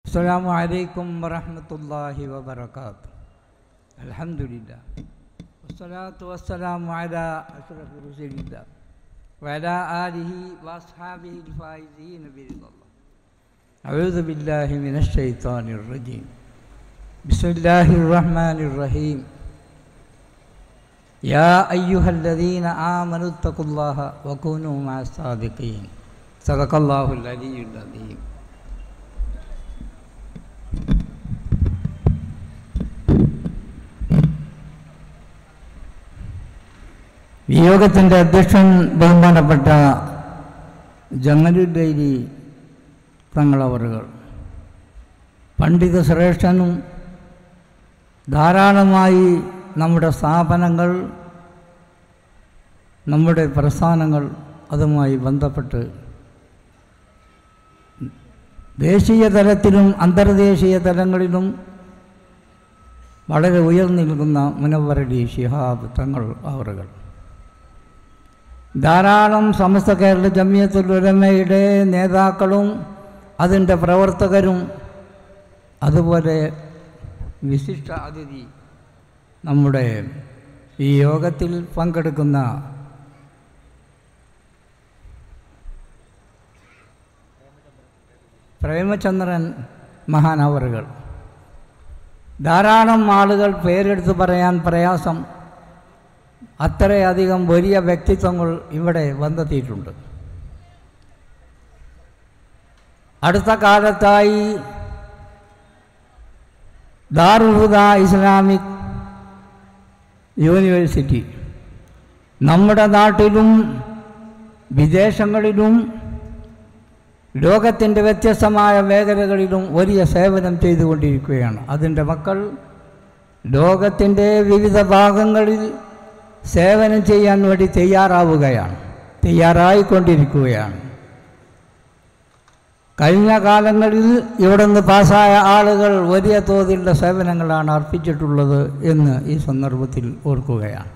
السلام عليكم ورحمة الله وبركاته الحمد لله والصلاة والسلام على أشرف رسول الله وعلى آله وأصحابه الفائزين برضا الله أعوذ بالله من الشيطان الرجيم بسم الله الرحمن الرحيم يا أيها الذين آمنوا اتقوا الله وكونوا مع الصادقين صدق الله العلي العظيم ഈ യോഗത്തിൻ്റെ അധ്യക്ഷൻ ബഹുമാനപ്പെട്ട ജങ്ങലുഡേരി തങ്ങളവറുകൾ പണ്ഡിത ശ്രേഷ്ഠനും ധാരാളമായി നമ്മുടെ സ്ഥാപനങ്ങൾ നമ്മുടെ പ്രസ്ഥാനങ്ങൾ അതുമായി ബന്ധപ്പെട്ട് ദേശീയ തലത്തിലും അന്തർദേശീയ തലങ്ങളിലും വളരെ ഉയർന്നു നിൽക്കുന്ന മുനവറലി ഷിഹാബ് തങ്ങൾ അവറുകൾ ധാരാളം സമസ്ത കേരള ജമിയത്തുൽ ഉലമയുടെ നേതാക്കളും അതിൻ്റെ പ്രവർത്തകരും അതുപോലെ വിശിഷ്ട അതിഥി നമ്മുടെ ഈ യോഗത്തിൽ പങ്കെടുക്കുന്ന പ്രേമചന്ദ്രൻ മഹാനവറുകൾ ധാരാളം ആളുകൾ പേരെടുത്ത് പറയാൻ പ്രയാസം അത്രയധികം വലിയ വ്യക്തിത്വങ്ങൾ ഇവിടെ വന്നെത്തിയിട്ടുണ്ട് അടുത്ത കാലത്തായി ദാറുൽഹുദ ഇസ്ലാമിക് യൂണിവേഴ്സിറ്റി നമ്മുടെ നാട്ടിലും വിദേശങ്ങളിലും ലോകത്തിൻ്റെ വ്യത്യസ്തമായ മേഖലകളിലും വലിയ സേവനം ചെയ്തുകൊണ്ടിരിക്കുകയാണ് അതിൻ്റെ മക്കൾ ലോകത്തിൻ്റെ വിവിധ ഭാഗങ്ങളിൽ സേവനം ചെയ്യാൻ വേണ്ടി തയ്യാറാവുകയാണ് തയ്യാറായിക്കൊണ്ടിരിക്കുകയാണ് കഴിഞ്ഞ കാലങ്ങളിൽ ഇവിടെ നിന്ന് പാസ്സായ ആളുകൾ വലിയ തോതിലുള്ള സേവനങ്ങളാണ് അർപ്പിച്ചിട്ടുള്ളത് എന്ന് ഈ സന്ദർഭത്തിൽ ഓർക്കുകയാണ്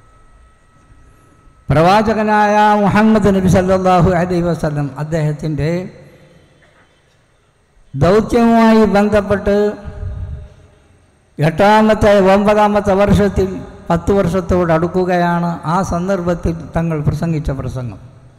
പ്രവാചകനായ മുഹമ്മദ് നബി സല്ലാഹു അലൈ വസ്ലം അദ്ദേഹത്തിൻ്റെ ദൗത്യവുമായി ബന്ധപ്പെട്ട് എട്ടാമത്തെ ഒമ്പതാമത്തെ വർഷത്തിൽ പത്ത് വർഷത്തോട് അടുക്കുകയാണ് ആ സന്ദർഭത്തിൽ തങ്ങൾ പ്രസംഗിച്ച പ്രസംഗം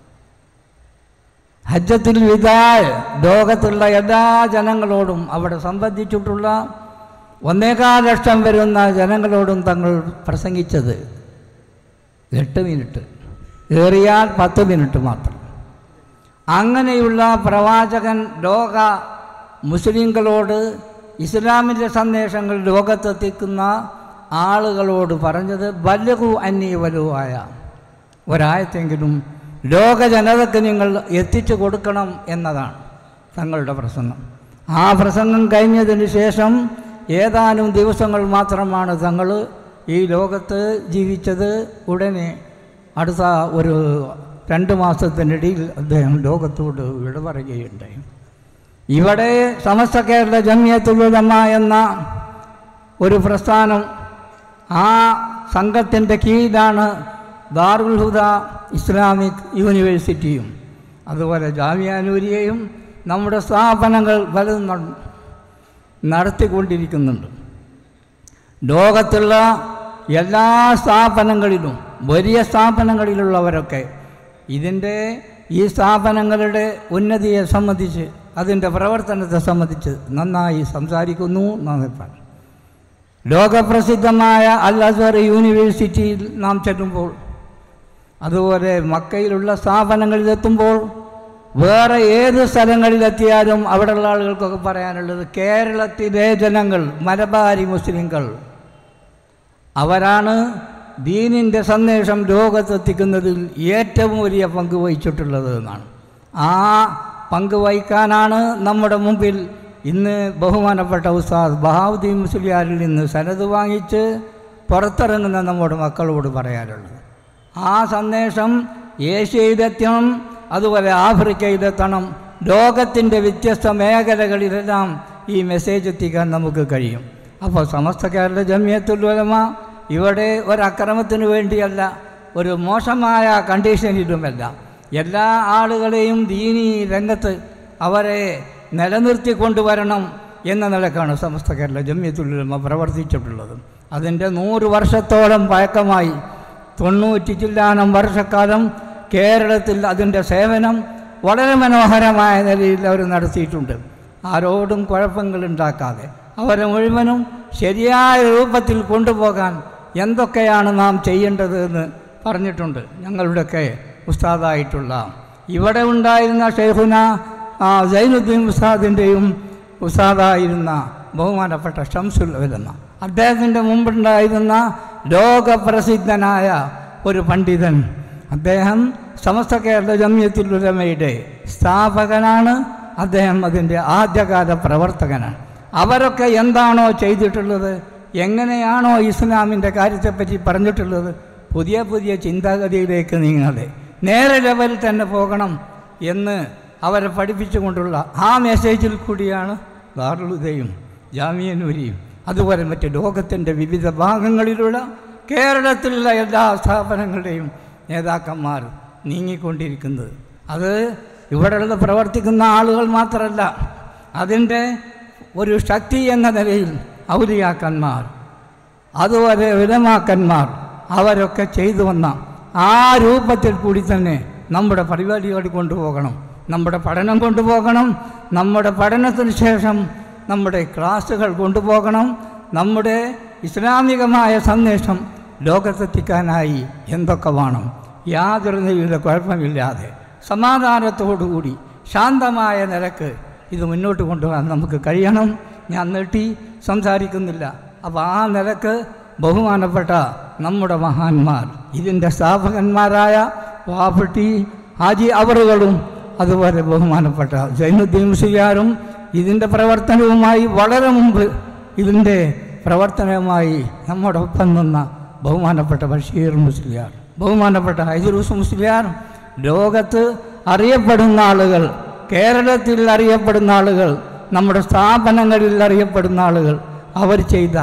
ഹജ്ജത്തിൽ വിദാൽ ലോകത്തുള്ള എല്ലാ ജനങ്ങളോടും അവിടെ സംബന്ധിച്ചിട്ടുള്ള ഒന്നേകാൽ ലക്ഷം വരുന്ന ജനങ്ങളോടും തങ്ങൾ പ്രസംഗിച്ചത് എട്ട് മിനിറ്റ് ഏറിയാൽ പത്ത് മിനിറ്റ് മാത്രം അങ്ങനെയുള്ള പ്രവാചകൻ ലോക മുസ്ലിങ്ങളോട് ഇസ്ലാമിൻ്റെ സന്ദേശങ്ങൾ ലോകത്തെത്തിക്കുന്ന ആളുകളോട് പറഞ്ഞത് വലുകു അന്യ വലുവായ ഒരായത്തെങ്കിലും ലോക ജനതയ്ക്ക് നിങ്ങൾ എത്തിച്ചു കൊടുക്കണം എന്നതാണ് തങ്ങളുടെ പ്രസംഗം ആ പ്രസംഗം കഴിഞ്ഞതിന് ശേഷം ഏതാനും ദിവസങ്ങൾ മാത്രമാണ് തങ്ങൾ ഈ ലോകത്ത് ജീവിച്ചത് ഉടനെ അടുത്ത ഒരു രണ്ട് മാസത്തിനിടയിൽ അദ്ദേഹം ലോകത്തോട് വിട പറയുകയുണ്ടായി ഇവിടെ സമസ്ത കേരള ജമിയത്തുലമ എന്ന ഒരു പ്രസ്ഥാനം ആ സംഘത്തിൻ്റെ കീഴിലാണ് ദാറുൽ ഹുദ ഇസ്ലാമിക് യൂണിവേഴ്സിറ്റിയും അതുപോലെ ജാമ്യാനൂരിയെയും നമ്മുടെ സ്ഥാപനങ്ങൾ പലതും നടത്തിക്കൊണ്ടിരിക്കുന്നുണ്ട് ലോകത്തുള്ള എല്ലാ സ്ഥാപനങ്ങളിലും വലിയ സ്ഥാപനങ്ങളിലുള്ളവരൊക്കെ ഇതിൻ്റെ ഈ സ്ഥാപനങ്ങളുടെ ഉന്നതിയെ സംബന്ധിച്ച് അതിൻ്റെ പ്രവർത്തനത്തെ സംബന്ധിച്ച് നന്നായി സംസാരിക്കുന്നു നന്ദിപ്പാൻ ലോകപ്രസിദ്ധമായ അൽ അസർ യൂണിവേഴ്സിറ്റിയിൽ നാം ചെല്ലുമ്പോൾ അതുപോലെ മക്കയിലുള്ള സ്ഥാപനങ്ങളിലെത്തുമ്പോൾ വേറെ ഏത് സ്ഥലങ്ങളിലെത്തിയാലും അവിടെയുള്ള ആളുകൾക്കൊക്കെ പറയാനുള്ളത് കേരളത്തിലെ ജനങ്ങൾ മലബാരി മുസ്ലിങ്ങൾ അവരാണ് ദീനിൻ്റെ സന്ദേശം ലോകത്തെത്തിക്കുന്നതിൽ ഏറ്റവും വലിയ പങ്ക് വഹിച്ചിട്ടുള്ളത് എന്നാണ് ആ പങ്ക് വഹിക്കാനാണ് നമ്മുടെ മുമ്പിൽ ഇന്ന് ബഹുമാനപ്പെട്ട ഉസ്താദ് ബഹാവുദ്ദീൻ മുസ്ലിയാരിൽ നിന്ന് സനത് വാങ്ങിച്ച് പുറത്തിറങ്ങുന്ന നമ്മുടെ മക്കളോട് പറയാനുള്ളത് ആ സന്ദേശം ഏഷ്യയിലെത്തണം അതുപോലെ ആഫ്രിക്കയിലെത്തണം ലോകത്തിൻ്റെ വ്യത്യസ്ത മേഖലകളിലെല്ലാം ഈ മെസ്സേജ് എത്തിക്കാൻ നമുക്ക് കഴിയും അപ്പോൾ സമസ്ത കേരള ജമിയത്തുലമ ഇവിടെ ഒരക്രമത്തിന് വേണ്ടിയല്ല ഒരു മോശമായ കണ്ടീഷനിലുമല്ല എല്ലാ ആളുകളെയും ദീനീ രംഗത്ത് അവരെ നിലനിർത്തി കൊണ്ടുവരണം എന്ന നിലക്കാണ് സമസ്ത കേരള ജമ്യത്തുലമ പ്രവർത്തിച്ചിട്ടുള്ളത് അതിൻ്റെ നൂറ് വർഷത്തോളം പഴക്കമായി തൊണ്ണൂറ്റി ചില്ലാനം വർഷക്കാലം കേരളത്തിൽ അതിൻ്റെ സേവനം വളരെ മനോഹരമായ നിലയിൽ അവർ നടത്തിയിട്ടുണ്ട് ആരോടും കുഴപ്പങ്ങൾ ഉണ്ടാക്കാതെ അവരെ മുഴുവനും ശരിയായ രൂപത്തിൽ കൊണ്ടുപോകാൻ എന്തൊക്കെയാണ് നാം ചെയ്യേണ്ടത് എന്ന് പറഞ്ഞിട്ടുണ്ട് ഞങ്ങളുടെയൊക്കെ ഉസ്താദായിട്ടുള്ള ഇവിടെ ഉണ്ടായിരുന്ന ഷെയ്ഖുന ആ, സൈനുദ്ദീൻ ഉസ്താദിൻ്റെയും ഉസ്താദായിരുന്ന ബഹുമാനപ്പെട്ട ഷംസുൽ ഉലമ അദ്ദേഹത്തിൻ്റെ മുമ്പുണ്ടായിരുന്ന ലോകപ്രസിദ്ധനായ ഒരു പണ്ഡിതൻ അദ്ദേഹം സമസ്ത കേരള ജമ്യത്തുൽ ഉലമയുടെ സ്ഥാപകനാണ് അദ്ദേഹം അതിൻ്റെ ആദ്യകാല പ്രവർത്തകനാണ് അവരൊക്കെ എന്താണോ ചെയ്തിട്ടുള്ളത് എങ്ങനെയാണോ ഇസ്ലാമിൻ്റെ കാര്യത്തെപ്പറ്റി പറഞ്ഞിട്ടുള്ളത് പുതിയ പുതിയ ചിന്താഗതിയിലേക്ക് നീങ്ങാതെ നേരെ ലെവലിൽ തന്നെ പോകണം എന്ന് അവരെ പഠിപ്പിച്ചുകൊണ്ടുള്ള ആ മെസ്സേജിൽ കൂടിയാണ് ദാറുലുദയും ജാമിയനൂരിയും അതുപോലെ മറ്റ് ലോകത്തിൻ്റെ വിവിധ ഭാഗങ്ങളിലുള്ള കേരളത്തിലുള്ള എല്ലാ സ്ഥാപനങ്ങളുടെയും നേതാക്കന്മാർ നീങ്ങിക്കൊണ്ടിരിക്കുന്നത് അത് ഇവിടെയുള്ള പ്രവർത്തിക്കുന്ന ആളുകൾ മാത്രമല്ല അതിൻ്റെ ഒരു ശക്തി എന്ന നിലയിൽ ഔലിയാക്കന്മാർ അതുപോലെ വിലമാക്കന്മാർ അവരൊക്കെ ചെയ്തു വന്ന ആ രൂപത്തിൽ കൂടി തന്നെ നമ്മുടെ പരിപാടികൾ കൊണ്ടുപോകണം നമ്മുടെ പഠനം കൊണ്ടുപോകണം നമ്മുടെ പഠനത്തിന് ശേഷം നമ്മുടെ ക്ലാസ്സുകൾ കൊണ്ടുപോകണം നമ്മുടെ ഇസ്ലാമികമായ സന്ദേശം ലോകത്തെത്തിക്കാനായി എന്തൊക്കെ വേണം യാതൊരു നിലയിലെ കുഴപ്പമില്ലാതെ സമാധാനത്തോടുകൂടി ശാന്തമായ നിലക്ക് ഇത് മുന്നോട്ട് കൊണ്ടുപോകാൻ നമുക്ക് കഴിയണം ഞാൻ നീട്ടി സംസാരിക്കുന്നില്ല അപ്പോൾ ആ നിലക്ക് ബഹുമാനപ്പെട്ട നമ്മുടെ മഹാന്മാർ ഇതിൻ്റെ സ്ഥാപകന്മാരായ വാപ്പട്ടി ഹാജി അവറുകളും അതുപോലെ ബഹുമാനപ്പെട്ട ജൈനുദ്ദീൻ മുസ്ലിയാരും ഇതിൻ്റെ പ്രവർത്തനവുമായി വളരെ മുമ്പ് ഇതിൻ്റെ പ്രവർത്തനവുമായി നമ്മുടെ ഒപ്പം നിന്ന ബഹുമാനപ്പെട്ട ബഷീർ മുസ്ലിയാർ ബഹുമാനപ്പെട്ട ഹൈദറൂസ് മുസ്ലിയാർ ലോകത്ത് അറിയപ്പെടുന്ന ആളുകൾ കേരളത്തിൽ അറിയപ്പെടുന്ന ആളുകൾ നമ്മുടെ സ്ഥാപനങ്ങളിൽ അറിയപ്പെടുന്ന ആളുകൾ അവർ ചെയ്ത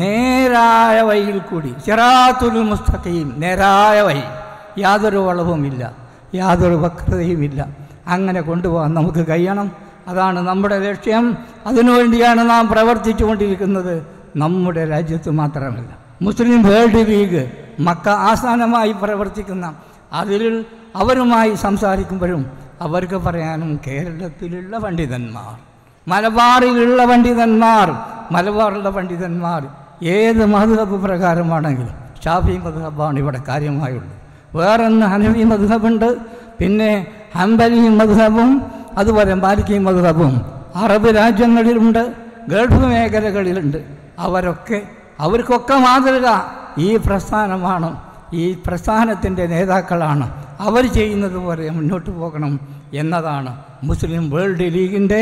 നേരായ വഴിയിൽ കൂടി സിറാത്തുൽ മുസ്തഖീം നേരായ വഴി യാതൊരു വളവുമില്ല യാതൊരു വക്രതയുമില്ല അങ്ങനെ കൊണ്ടുപോകാൻ നമുക്ക് കഴിയണം അതാണ് നമ്മുടെ ലക്ഷ്യം അതിനുവേണ്ടിയാണ് നാം പ്രവർത്തിച്ചു കൊണ്ടിരിക്കുന്നത് നമ്മുടെ രാജ്യത്ത് മാത്രമല്ല മുസ്ലിം വേൾഡ് ലീഗ് മക്ക ആസ്ഥാനമായി പ്രവർത്തിക്കുന്ന അതിൽ അവരുമായി സംസാരിക്കുമ്പോഴും അവർക്ക് പറയാനും കേരളത്തിലുള്ള പണ്ഡിതന്മാർ മലബാറിലുള്ള പണ്ഡിതന്മാർ മലബാറിലുള്ള പണ്ഡിതന്മാർ ഏത് മധുഹബ് പ്രകാരമാണെങ്കിലും ഷാഫി മധുഹബാണ് ഇവിടെ കാര്യമായുള്ളത് വേറൊന്ന് ഹനഫി മധുഹബുണ്ട് പിന്നെ ഹംബലി മധുഹബും അതുപോലെ മാലിക്കി മധുഹബും അറബ് രാജ്യങ്ങളിലുണ്ട് ഗൾഫ് മേഖലകളിലുണ്ട് അവരൊക്കെ അവർക്കൊക്കെ മാതൃക ഈ പ്രസ്ഥാനമാണ് ഈ പ്രസ്ഥാനത്തിൻ്റെ നേതാക്കളാണ് അവർ ചെയ്യുന്നത് പോലെ മുന്നോട്ട് പോകണം എന്നതാണ് മുസ്ലിം വേൾഡ് ലീഗിൻ്റെ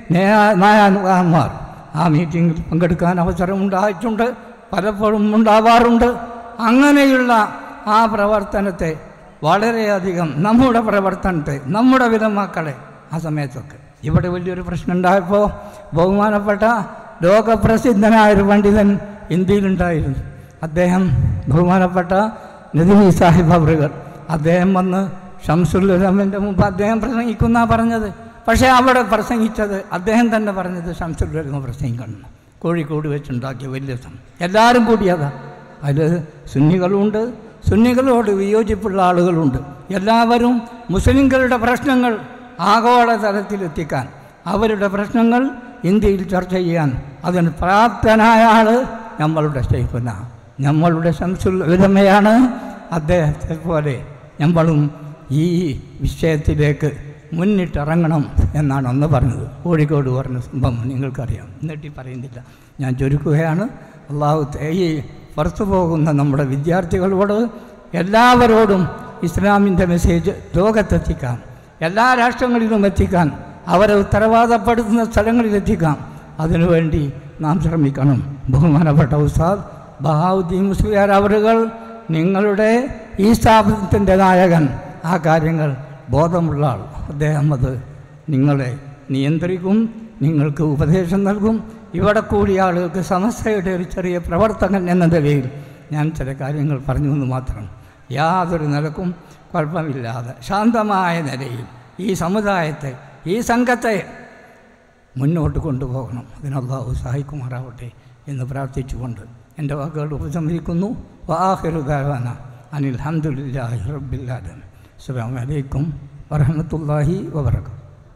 നായാനുകാന്മാർ ആ മീറ്റിങ്ങിൽ പങ്കെടുക്കാൻ അവസരമുണ്ടായിട്ടുണ്ട് പലപ്പോഴും ഉണ്ടാവാറുണ്ട് അങ്ങനെയുള്ള ആ പ്രവർത്തനത്തെ വളരെയധികം നമ്മുടെ പ്രവർത്തനത്തെ നമ്മുടെ വിധമക്കളെ ആ സമയത്തൊക്കെ ഇവിടെ വലിയൊരു പ്രശ്നം ഉണ്ടായപ്പോൾ ബഹുമാനപ്പെട്ട ലോകപ്രസിദ്ധനായൊരു പണ്ഡിതൻ ഇന്ത്യയിലുണ്ടായിരുന്നു അദ്ദേഹം ബഹുമാനപ്പെട്ട നദീ സാഹിബ് അവറുകൾ അദ്ദേഹം വന്ന് ഷംസുല്ലുലമിൻ്റെ മുമ്പ് അദ്ദേഹം പ്രസംഗിക്കുന്ന പറഞ്ഞത് പക്ഷേ അവിടെ പ്രസംഗിച്ചത് അദ്ദേഹം തന്നെ പറഞ്ഞത് ഷംസുല്ലുലമ പ്രസംഗിക്കണം കോഴിക്കോട് വെച്ചുണ്ടാക്കിയ വലിയ സം എല്ലാവരും കൂടിയതാ അതിൽ സുന്നികളുണ്ട് സുന്നികളോട് വിയോജിപ്പുള്ള ആളുകളുണ്ട് എല്ലാവരും മുസ്ലിങ്ങളുടെ പ്രശ്നങ്ങൾ ആഗോള തലത്തിലെത്തിക്കാൻ അവരുടെ പ്രശ്നങ്ങൾ ഇന്ത്യയിൽ ചർച്ച ചെയ്യാൻ അതിന് പ്രാപ്തനായ ആൾ നമ്മളുടെ ഷെയ്ഖുന നമ്മളുടെ ശംസുൽ ഉലമയാണ് അദ്ദേഹത്തെ പോലെ നമ്മളും ഈ വിഷയത്തിലേക്ക് മുന്നിട്ടിറങ്ങണം എന്നാണ് അന്ന് പറഞ്ഞത് കോഴിക്കോട് പറഞ്ഞ സംഭവം നിങ്ങൾക്കറിയാം എന്നിട്ട് പറയുന്നില്ല ഞാൻ ചുരുക്കുകയാണ് അള്ളാഹു ഈ പുറത്തു പോകുന്ന നമ്മുടെ വിദ്യാർത്ഥികളോട് എല്ലാവരോടും ഇസ്ലാമിൻ്റെ മെസ്സേജ് ലോകത്തെത്തിക്കാം എല്ലാ രാഷ്ട്രങ്ങളിലും എത്തിക്കാൻ അവരെ ഉത്തരവാദപ്പെടുത്തുന്ന സ്ഥലങ്ങളിൽ എത്തിക്കാം അതിനുവേണ്ടി നാം ശ്രമിക്കണം ബഹുമാനപ്പെട്ട ഉസ്താദ് ബഹാവുദ്ദീൻ മുസ്ലിയാർ അവറുകൾ നിങ്ങളുടെ ഈ സ്ഥാപനത്തിൻ്റെ നായകൻ ആ കാര്യങ്ങൾ ബോധമുള്ള ആൾ അദ്ദേഹം അത് നിങ്ങളെ നിയന്ത്രിക്കും നിങ്ങൾക്ക് ഉപദേശം നൽകും ഇവിടെ കൂടിയ ആളുകൾക്ക് സമസ്തയുടെ ഒരു ചെറിയ പ്രവർത്തകൻ എന്ന നിലയിൽ ഞാൻ ചില കാര്യങ്ങൾ പറഞ്ഞു എന്ന് മാത്രം യാതൊരു നിലക്കും കുഴപ്പമില്ലാതെ ശാന്തമായ നിലയിൽ ഈ സമുദായത്തെ ഈ സംഘത്തെ മുന്നോട്ട് കൊണ്ടുപോകണം അതിന് അള്ളാഹു സഹായിക്കുമാറാവട്ടെ എന്ന് പ്രാർത്ഥിച്ചുകൊണ്ട് എൻ്റെ വാക്കുകൾ ഉപസംഹരിക്കുന്നു വാഹിറുദാന അനിൽ ഹംദുലില്ലാഹി റബ്ബിൽ ആലമീൻ അസ്സലാമു അലൈക്കും വറഹ്മത്തുള്ളാഹി വബറകാതുഹു